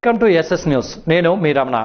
Welcome to SS news నేను మీ రమణ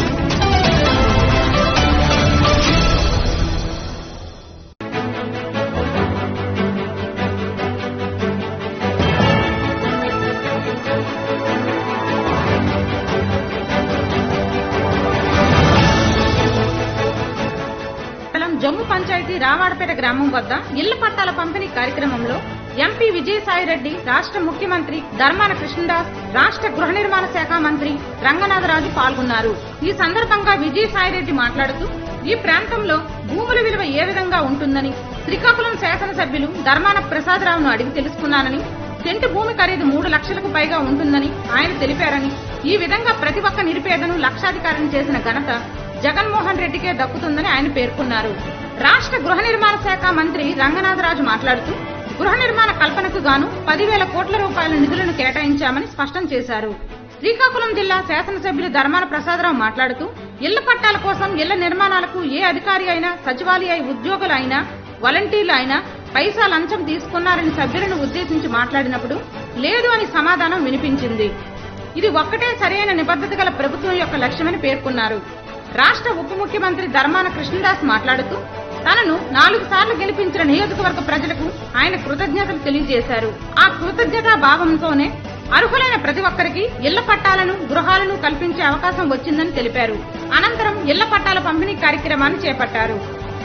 మండలం జమ్ము పంచాయతీ రావాడపేట గ్రామం వద్ద ఇళ్ల పట్టాల పంపిణీ కార్యక్రమంలో ఎంపీ విజయసాయిరెడ్డి రాష్ట్ర ముఖ్యమంత్రి ధర్మాన కృష్ణదాస్ రాష్ట్ర గృహ నిర్మాణ శాఖ మంత్రి రంగనాథరాజు పాల్గొన్నారు ఈ సందర్భంగా విజయసాయిరెడ్డి మాట్లాడుతూ ఈ ప్రాంతంలో భూముల విలువ ఏ విధంగా ఉంటుందని శ్రీకాకుళం శాసనసభ్యులు ధర్మాన ప్రసాదరావును అడిగి తెలుసుకున్నానని సెంటు భూమి ఖరీదు మూడు లక్షలకు పైగా ఉంటుందని ఆయన తెలిపారని ఈ విధంగా ప్రతి ఒక్క నిరుపేదను లక్షాధికారిని చేసిన ఘనత జగన్మోహన్ రెడ్డికే దక్కుతుందని ఆయన పేర్కొన్నారు రాష్ట్ర గృహ నిర్మాణ శాఖ మంత్రి రంగనాథరాజు మాట్లాడుతూ గృహ నిర్మాణ కల్పనకు గాను పదివేల కోట్ల రూపాయల నిధులను కేటాయించామని స్పష్టం చేశారు శ్రీకాకుళం జిల్లా శాసనసభ్యులు ధర్మాన ప్రసాదరావు మాట్లాడుతూ ఇళ్ల పట్టాల కోసం ఇళ్ల నిర్మాణాలకు ఏ అధికారి అయినా సచివాలయ ఉద్యోగులు అయినా వాలంటీర్లు అయినా పైసా లంచం తీసుకున్నారని సభ్యులను ఉద్దేశించి మాట్లాడినప్పుడు లేదు అని సమాధానం వినిపించింది ఇది ఒక్కటే సరైన నిబద్ధత గల ప్రభుత్వం యొక్క లక్ష్యమని పేర్కొన్నారు రాష్ట్ర ఉప ముఖ్యమంత్రి ధర్మాన కృష్ణదాస్ మాట్లాడుతూ తనను నాలుగు సార్లు గెలిపించిన నియోజకవర్గ ప్రజలకు ఆయన కృతజ్ఞతలు తెలియజేశారు ఆ కృతజ్ఞతా భావంతోనే అర్హులైన ప్రతి ఒక్కరికి ఇళ్ల పట్టాలను గృహాలను కల్పించే అవకాశం వచ్చిందని తెలిపారు అనంతరం ఇళ్ల పట్టాల పంపిణీ కార్యక్రమాన్ని చేపట్టారు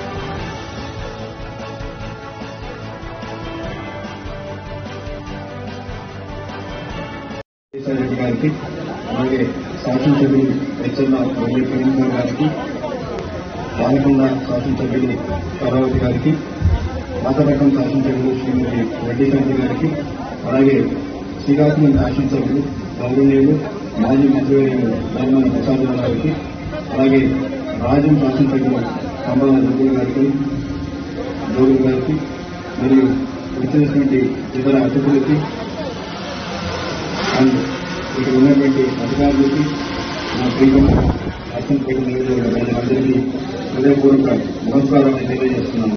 రెడ్డి గారికి అలాగే శాసనసభ్యులు హెచ్ఎన్న వల్లి కరీంగర్ గారికి పాలకొండ శాసనసభ్యులు కరావతి గారికి పాతరకం శాసనసభ్యులు శ్రీమతి రెడ్డి శాంతి గారికి అలాగే శ్రీకాకుళం శాసనసభ్యులు గౌరవనీయులు మాజీ మంత్రివర్యులు ధర్మాన ప్రసాదరావు గారికి అలాగే రాజం శాసనసభ్యులు కంబాల రెడ్డి గారికి జోగు గారికి మరియు వచ్చినటువంటి ఇతర అతిథులకి అండ్ ఇక్కడ ఉన్నటువంటి అధికారులకి నా ప్రియమ అసెంబ్లీ నియోజకవర్గ ప్రజలందరికీ హృదయపూర్వక నమస్కారాన్ని తెలియజేస్తున్నాను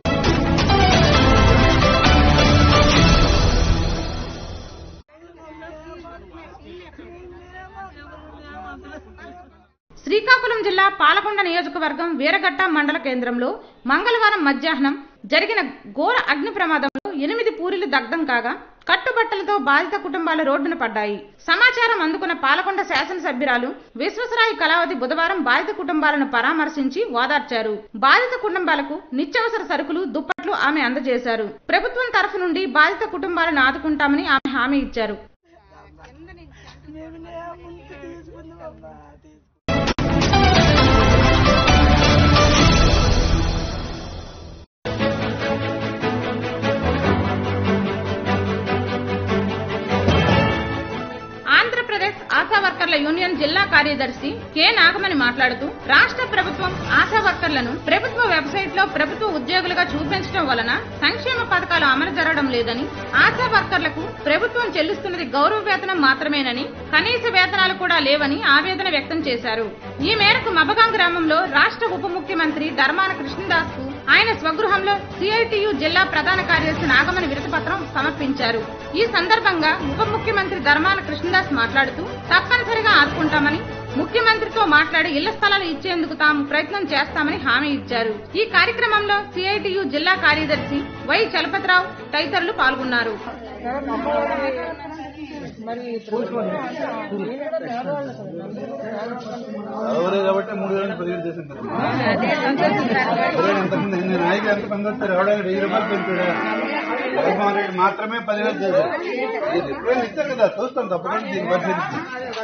శ్రీకాకుళం జిల్లా పాలకొండ నియోజకవర్గం వీరగట్ట మండల కేంద్రంలో మంగళవారం మధ్యాహ్నం జరిగిన ఘోర అగ్ని ప్రమాదంలో ఎనిమిది పూరిలు దగ్ధం కాగా కట్టుబట్టలతో బాధిత కుటుంబాలు రోడ్డున పడ్డాయి సమాచారం అందుకున్న పాలకొండ శాసనసభ్యురాలు విశ్వసరాయి కళావతి బుధవారం బాధిత కుటుంబాలను పరామర్శించి ఓదార్చారు బాధిత కుటుంబాలకు నిత్యావసర సరుకులు దుప్పట్లు ఆమె అందజేశారు ప్రభుత్వం తరఫు నుండి బాధిత కుటుంబాలను ఆదుకుంటామని ఆమె హామీ ఇచ్చారు ఆంధ్రప్రదేశ్ ఆశా వర్కర్ల యూనియన్ జిల్లా కార్యదర్శి కె నాగమణి మాట్లాడుతూ రాష్ట్ర ప్రభుత్వం ఆశా వర్కర్లను ప్రభుత్వ వెబ్సైట్ లో ప్రభుత్వ ఉద్యోగులుగా చూపించడం వలన సంక్షేమ పథకాలు అమలు జరగడం లేదని ఆశా వర్కర్లకు ప్రభుత్వం చెల్లిస్తున్నది గౌరవ వేతనం మాత్రమేనని కనీస వేతనాలు కూడా లేవని ఆవేదన వ్యక్తం చేశారు ఈ మేరకు మబగాం గ్రామంలో రాష్ట్ర ఉప ముఖ్యమంత్రి ధర్మాన కృష్ణదాస్ కు ఆయన స్వగృహంలో సిఐటియు జిల్లా ప్రధాన కార్యదర్శి నాగమణి విరతిపత్రం సమర్పించారు ఈ సందర్భంగా ఉప ముఖ్యమంత్రి ధర్మాన కృష్ణదాస్ మాట్లాడుతూ తప్పనిసరిగా ఆదుకుంటామని ముఖ్యమంత్రితో మాట్లాడి ఇళ్ల స్థలాలు ఇచ్చేందుకు తాము ప్రయత్నం చేస్తామని హామీ ఇచ్చారు ఈ కార్యక్రమంలో సిఐటియు జిల్లా కార్యదర్శి వై చలపతిరావు తదితరులు పాల్గొన్నారు ఎవరే కాబట్టి మూడు వేల నుంచి పదివేలు చేసింది ఎంతమంది నేను నాయకులు ఎంత మంది వచ్చారు ఎవడైనా వెయ్యి రూపాయలు పెంచాడు జగన్మోహన్ రెడ్డి మాత్రమే పదివేలు చేశారు ఇది ఎప్పుడైనా ఇచ్చారు కదా చూస్తాం తప్పకుండా దీన్ని పరిశీలించి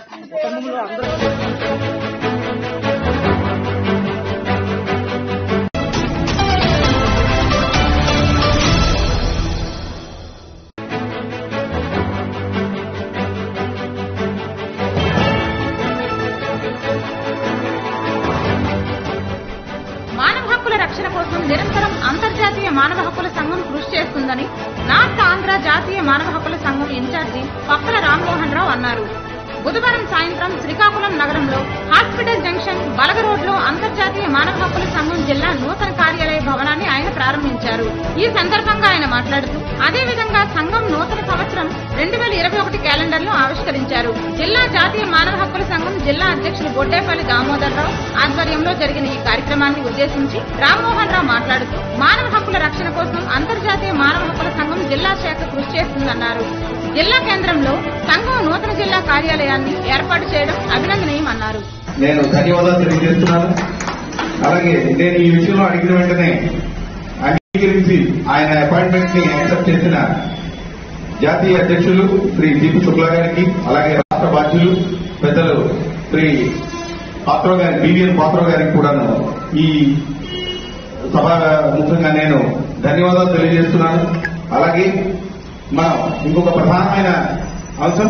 మానవ హక్కుల రక్షణ కోసం నిరంతరం అంతర్జాతీయ మానవ హక్కుల సంఘం కృషి చేస్తుందని నార్త్ ఆంధ్ర జాతీయ మానవ హక్కుల సంఘం ఇన్ఛార్జి పక్కల రామ్మోహన్ రావు అన్నారు బుధవారం సాయంత్రం శ్రీకాకుళం నగరంలో హాస్పిటల్ జంక్షన్ బలగ రోడ్లో అంతర్జాతీయ మానవ హక్కుల సంఘం జిల్లా నూతన కార్యాలయ భవనాన్ని ఆయన ప్రారంభించారు ఈ సందర్భంగా ఆయన మాట్లాడుతూ అదేవిధంగా సంఘం నూతన సంవత్సరం రెండు వేల ఇరవై ఒకటి క్యాలెండర్ ను ఆవిష్కరించారు జిల్లా జాతీయ మానవ హక్కుల సంఘం జిల్లా అధ్యక్షులు బొడ్డేపల్లి దామోదర్ రావు ఆధ్వర్యంలో జరిగిన ఈ కార్యక్రమాన్ని ఉద్దేశించి రామ్మోహన్ రావు మాట్లాడుతూ మానవ హక్కుల రక్షణ కోసం అంతర్జాతీయ మానవ హక్కుల సంఘం జిల్లా శాఖ కృషి చేస్తుందన్నారు జిల్లా కేంద్రంలో సంఘం నూతన జిల్లా కార్యాలయాన్ని ఏర్పాటు చేయడం అభినందనీయమన్నారు నేను ధన్యవాదాలు తెలియజేస్తున్నాను అలాగే నేను ఈ విషయంలో అడిగిన వెంటనే అంగీకరించి ఆయన అపాయింట్మెంట్ ని యాక్సెప్ట్ చేసిన జాతీయ అధ్యక్షులు శ్రీ దీపు శుక్లా గారికి అలాగే రాష్ట్ర బాధ్యులు పెద్దలు శ్రీ పాత్రో గారి బీవీఎన్ పాత్రో గారికి కూడాను ఈ సభ ముఖ్యంగా నేను ధన్యవాదాలు తెలియజేస్తున్నాను అలాగే మనం ఇంకొక ప్రధానమైన అంశం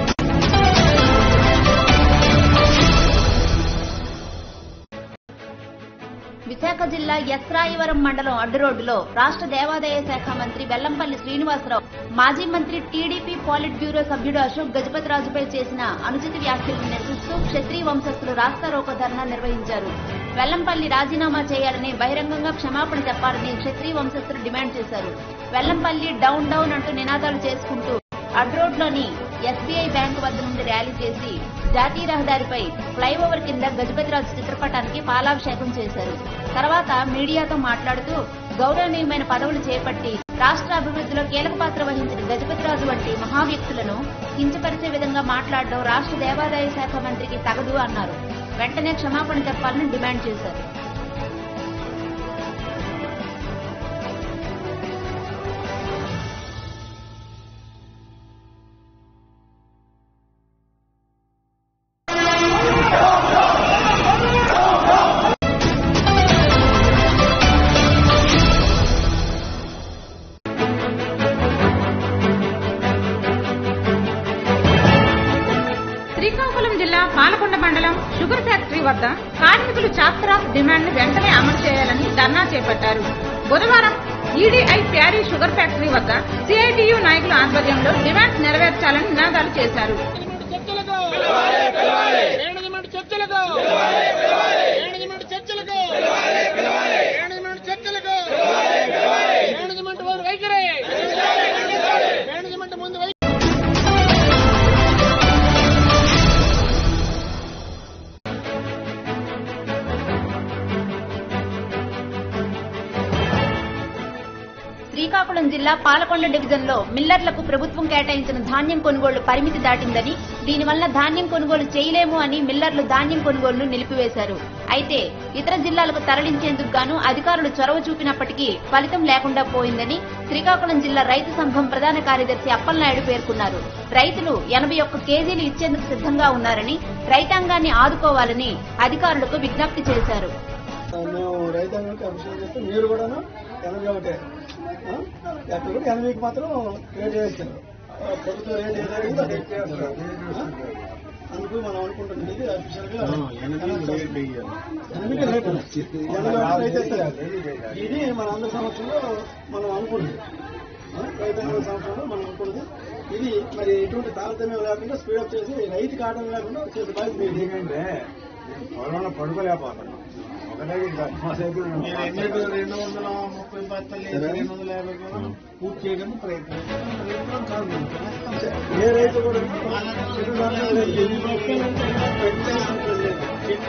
విశాఖ జిల్లా ఎస్రాయివరం మండలం అడ్డురోడ్డులో రాష్ట్ర దేవాదాయ శాఖ మంత్రి వెల్లంపల్లి శ్రీనివాసరావు మాజీ మంత్రి టీడీపీ పాలిట్ బ్యూరో సభ్యుడు అశోక్ గజపతిరాజుపై చేసిన అనుచిత వ్యాఖ్యలను నిరసిస్తూ క్షత్రియ వంశస్థులు రాస్తారోకో ధర్నా నిర్వహించారు వెల్లంపల్లి రాజీనామా చేయాలని బహిరంగంగా క్షమాపణ చెప్పాలని క్షత్రియ వంశస్థులు డిమాండ్ చేశారు వెల్లంపల్లి డౌన్ డౌన్ అంటూ నినాదాలు చేసుకుంటూ అడ్రోడ్లోని ఎస్బీఐ బ్యాంకు వద్ద నుండి ర్యాలీ చేసి జాతీయ రహదారిపై ఫ్లైఓవర్ కింద గజపతిరాజు చిత్రపటానికి పాలాభిషేకం చేశారు తర్వాత మీడియాతో మాట్లాడుతూ గౌరవనీయమైన పదవులు చేపట్టి రాష్ట్ర అభివృద్ధిలో కీలక పాత్ర వహించిన గజపతిరాజు వంటి మహావ్యక్తులను కించపరిచే విధంగా మాట్లాడడం రాష్ట్ర దేవాదాయ శాఖ మంత్రికి తగదు అన్నారు వెంటనే క్షమాపణ చెప్పాలని డిమాండ్ చేశారు శ్రీకాకుళం జిల్లా పాలకొండ మండలం షుగర్ ఫ్యాక్టరీ వద్ద కార్మికులు చాప్టర్ ఆఫ్ డిమాండ్ ను వెంటనే అమలు చేయాలని ధర్నా చేపట్టారు బుధవారం ఈడీఐ ప్యారీ షుగర్ ఫ్యాక్టరీ వద్ద సిఐటియు నాయకుల ఆధ్వర్యంలో డిమాండ్స్ నెరవేర్చాలని నినాదాలు చేశారు చర్చలకు మేనేజ్మెంట్ చర్చలకు మేనేజ్మెంట్ చర్చలకు మేనేజ్మెంట్ చర్చలకు మేనేజ్మెంట్ వారి వైఖరి మేనేజ్మెంట్ ముందు వైఖరి శ్రీకాకుళం జిల్లా పాలకొండ డివిజన్ లో మిల్లర్లకు ప్రభుత్వం కేటాయించిన ధాన్యం కొనుగోళ్లు పరిమితి దాటిందని దీనివల్ల ధాన్యం కొనుగోలు చేయలేము అని మిల్లర్లు ధాన్యం కొనుగోలును నిలిపివేశారు అయితే ఇతర జిల్లాలకు తరలించేందుకు గాను అధికారులు చొరవ చూపినప్పటికీ ఫలితం లేకుండా పోయిందని శ్రీకాకుళం జిల్లా రైతు సంఘం ప్రధాన కార్యదర్శి అప్పలనాయుడు పేర్కొన్నారు రైతులు ఎనభై ఒక్క కేజీలు ఇచ్చేందుకు సిద్ధంగా ఉన్నారని రైతాంగాన్ని ఆదుకోవాలని అధికారులకు విజ్ఞప్తి చేశారు మేము రైతాంగానికి అభిషేకం చేస్తే మీరు కూడాను ఎనభై ఒకటే ఆ? ఎక్కడ కూడా ఎనభైకి మాత్రం రేట్ వేస్తారు ఆ, ప్రభుత్వం రేట్ ఏదైతే అది రేట్ వేస్తారు ఆ? అందుకు మనం అనుకుంటున్నాం ఇది అఫీషియల్గా ఎనభైకి రేట్ ఎనభై ఒకటి రేట్ వేస్తారు ఇది మన అందరి సంవత్సరంలో మనం అనుకున్నది ఆ? రైతాంగ సంవత్సరంలో మనం అనుకున్నది ఇది మరి ఎటువంటి తారతమ్యం లేకుండా స్పీడప్ చేసి రైతుకి ఆటం లేకుండా చేసే బాధ్యత మీది. ఎందుకంటే కరోనా పడుకోలేకపోతున్నాం ఒకటే మీరు ఎన్ని రెండు వందల ముప్పై బత్తలు వేసి రెండు వందల యాభై కూడా పూర్తి చేయడానికి ప్రయత్నం ప్రయత్నం కాదు మేము చేస్తాం సార్. ఏ రైతు కూడా చెడు రాష్ట్రాలు లేదు. ఎన్ని బస్తాలు ఉంటే పెట్టే అవసరం లేదు.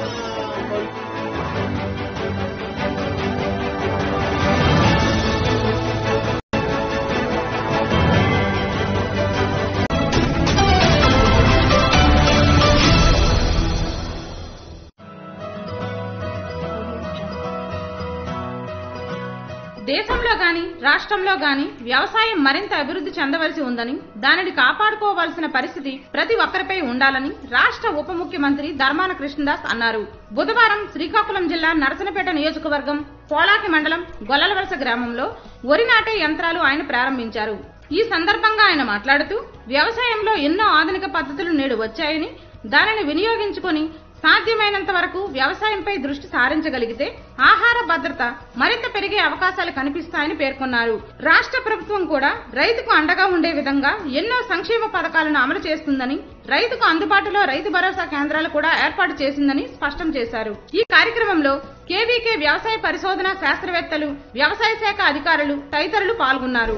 దేశంలో గాని రాష్ట్రంలో గాని వ్యవసాయం మరింత అభివృద్ధి చెందవలసి ఉందని దానిని కాపాడుకోవాల్సిన పరిస్థితి ప్రతి ఒక్కరిపై ఉండాలని రాష్ట్ర ఉప ముఖ్యమంత్రి ధర్మాన కృష్ణదాస్ అన్నారు బుధవారం శ్రీకాకుళం జిల్లా నరసనపేట నియోజకవర్గం పోలాకి మండలం గొల్లలవలస గ్రామంలో వరి నాటే యంత్రాలు ఆయన ప్రారంభించారు ఈ సందర్భంగా ఆయన మాట్లాడుతూ వ్యవసాయంలో ఎన్నో ఆధునిక పద్ధతులు నేడు వచ్చాయని దానిని వినియోగించుకొని సాధ్యమైనంత వరకు వ్యవసాయంపై దృష్టి సారించగలిగితే ఆహార భద్రత మరింత పెరిగే అవకాశాలు కనిపిస్తాయని పేర్కొన్నారు రాష్ట్ర ప్రభుత్వం కూడా రైతుకు అండగా ఉండే విధంగా ఎన్నో సంక్షేమ పథకాలను అమలు చేస్తుందని రైతుకు అందుబాటులో రైతు భరోసా కేంద్రాలు కూడా ఏర్పాటు చేసిందని స్పష్టం చేశారు ఈ కార్యక్రమంలో కేవీకే వ్యవసాయ పరిశోధన శాస్త్రవేత్తలు వ్యవసాయ శాఖ అధికారులు తదితరులు పాల్గొన్నారు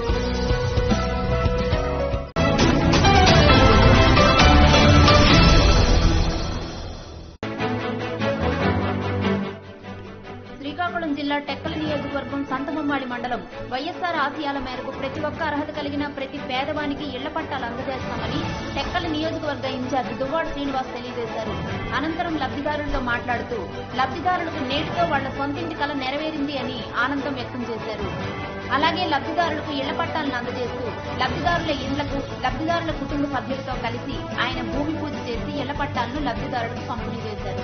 శ్రీకాకుళం జిల్లా టెక్కల నియోజకవర్గం సంతమమ్మాడి మండలం వైఎస్ఆర్ ఆశయాల మేరకు ప్రతి ఒక్క అర్హత కలిగిన ప్రతి పేదవానికి ఇళ్ల పట్టాలు అందజేస్తామని టెక్కల నియోజకవర్గ ఇన్ఛార్జ్ దువ్వాడ శ్రీనివాస్ తెలియజేశారు అనంతరం లబ్ధిదారులతో మాట్లాడుతూ లబ్ధిదారులకు నేటితో వాళ్ల సొంతింటి కల నెరవేరింది అని ఆనందం వ్యక్తం చేశారు అలాగే లబ్ధిదారులకు ఇళ్ల పట్టాలను అందజేస్తూ లబ్ధిదారుల ఇండ్లకు లబ్ధిదారుల కుటుంబ సభ్యులతో కలిసి ఆయన భూమి పూజ చేసి ఇళ్ల పట్టాలను లబ్ధిదారులకు పంపిణీ చేశారు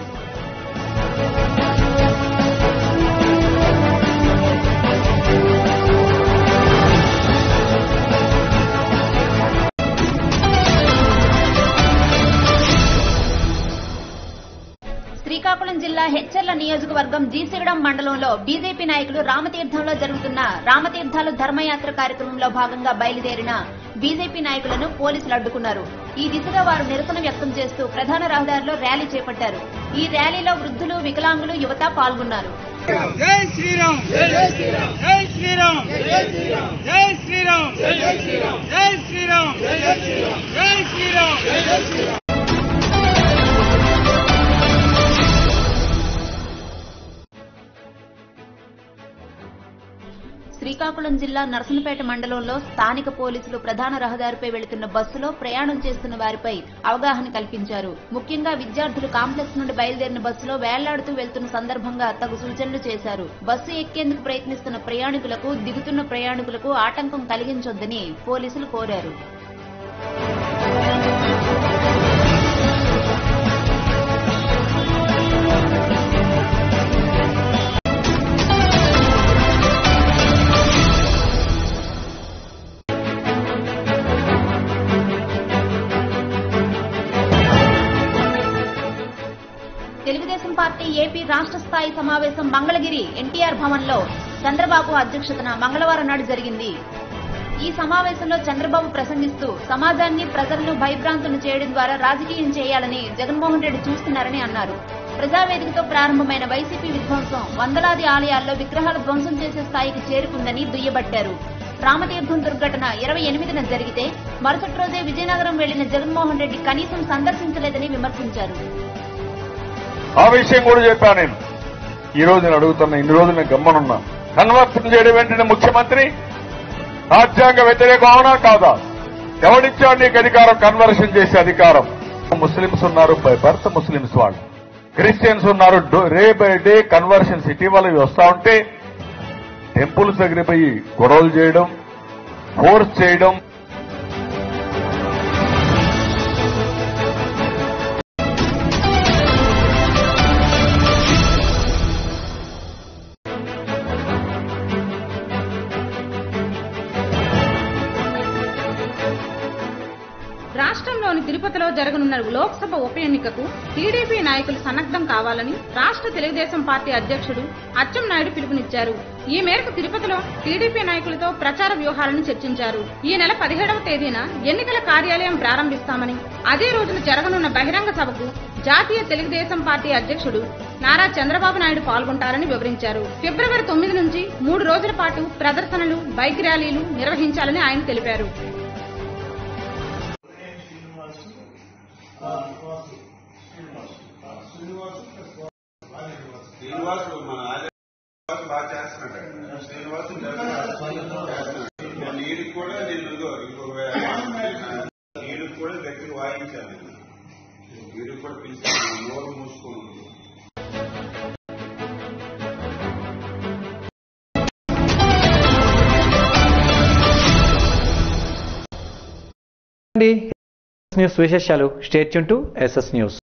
శ్రీకాకుళం జిల్లా హెచ్చర్ల నియోజకవర్గం జీసిగడం మండలంలో బీజేపీ నాయకులు రామతీర్థంలో జరుగుతున్న రామతీర్థాలు ధర్మయాత్ర కార్యక్రమంలో భాగంగా బయలుదేరిన బీజేపీ నాయకులను పోలీసులు అడ్డుకున్నారు ఈ దిశగా వారు నిరసన వ్యక్తం చేస్తూ ప్రధాన రహదారిలో ర్యాలీ చేపట్టారు ఈ ర్యాలీలో వృద్ధులు వికలాంగులు యువత పాల్గొన్నారు జై శ్రీరామ్ జై శ్రీరామ్ జై శ్రీరామ్ జై శ్రీరామ్ జై శ్రీరామ్ జై శ్రీరామ్ జై శ్రీరామ్ జై శ్రీరామ్ జై శ్రీరామ్ శ్రీకాకుళం జిల్లా నరసనపేట మండలంలో స్థానిక పోలీసులు ప్రధాన రహదారిపై వెళుతున్న బస్సులో ప్రయాణం చేస్తున్న వారిపై అవగాహన కల్పించారు ముఖ్యంగా విద్యార్థులు కాంప్లెక్స్ నుండి బయలుదేరిన బస్సులో వేళ్లాడుతూ వెళ్తున్న సందర్భంగా తగు సూచనలు చేశారు బస్సు ఎక్కేందుకు ప్రయత్నిస్తున్న ప్రయాణికులకు దిగుతున్న ప్రయాణికులకు ఆటంకం కలిగించొద్దని పోలీసులు కోరారు తెలుగుదేశం పార్టీ ఏపీ రాష్ట్ర స్థాయి సమావేశం మంగళగిరి ఎన్టీఆర్ భవన్ లో చంద్రబాబు అధ్యక్షతన మంగళవారం నాడు జరిగింది ఈ సమావేశంలో చంద్రబాబు ప్రసంగిస్తూ సమాజాన్ని ప్రజలను భయభ్రాంతులు చేయడం ద్వారా రాజకీయం చేయాలని జగన్మోహన్ రెడ్డి చూస్తున్నారని అన్నారు ప్రజావేదికతో ప్రారంభమైన వైసీపీ విధ్వంసం వందలాది ఆలయాల్లో విగ్రహాలు ధ్వంసం చేసే స్థాయికి చేరుకుందని దుయ్యబట్టారు రామతీర్థం దుర్ఘటన ఇరవై ఎనిమిదిన జరిగితే మరుసటి రోజే విజయనగరం వెళ్లిన జగన్మోహన్ రెడ్డి కనీసం సందర్శించలేదని విమర్శించారు ఆ విషయం కూడా చెప్పాను నేను ఈ రోజు నేను అడుగుతున్నా ఇన్ని రోజులు నేను గమ్మనున్నా కన్వర్షన్ చేయడం వెంటనే ముఖ్యమంత్రి రాజ్యాంగ వ్యతిరేకం అవునా కాదా ఎవడిచ్చాడు నీకు అధికారం కన్వర్షన్ చేసే అధికారం ముస్లింస్ ఉన్నారు బై బర్త్ ముస్లింస్ వాళ్ళు క్రిస్టియన్స్ ఉన్నారు డే బై డే కన్వర్షన్స్ ఇటీవల ఇవి వస్తా ఉంటే టెంపుల్స్ దగ్గర పోయి గొడవలు చేయడం ఫోర్స్ చేయడం రాష్ట్రంలోని తిరుపతిలో జరగనున్న లోక్సభ ఉప ఎన్నికకు టీడీపీ నాయకులు సన్నద్దం కావాలని రాష్ట్ర తెలుగుదేశం పార్టీ అధ్యక్షుడు అచ్చెన్నాయుడు పిలుపునిచ్చారు ఈ మేరకు తిరుపతిలో టీడీపీ నాయకులతో ప్రచార వ్యూహాలను చర్చించారు ఈ నెల పదిహేడవ తేదీన ఎన్నికల కార్యాలయం ప్రారంభిస్తామని అదే రోజున జరగనున్న బహిరంగ సభకు జాతీయ తెలుగుదేశం పార్టీ అధ్యక్షుడు నారా చంద్రబాబు నాయుడు పాల్గొంటారని వివరించారు ఫిబ్రవరి తొమ్మిది నుంచి మూడు రోజుల పాటు ప్రదర్శనలు బైక్ ర్యాలీలు నిర్వహించాలని ఆయన తెలిపారు శ్రీనివాస్ మన శ్రీనివాస్ బాగా చేస్తున్నాడు శ్రీనివాస్ చేస్తున్నాడు నీడికి కూడా నేను ఇదిగో ఇంకొక నీడికి కూడా దగ్గర వాయించాను వీడికి కూడా పిలిచాను నోరు మూసుకోండి న్యూస్ విశేషాలు స్టేట్ టు ఎస్ఎస్ న్యూస్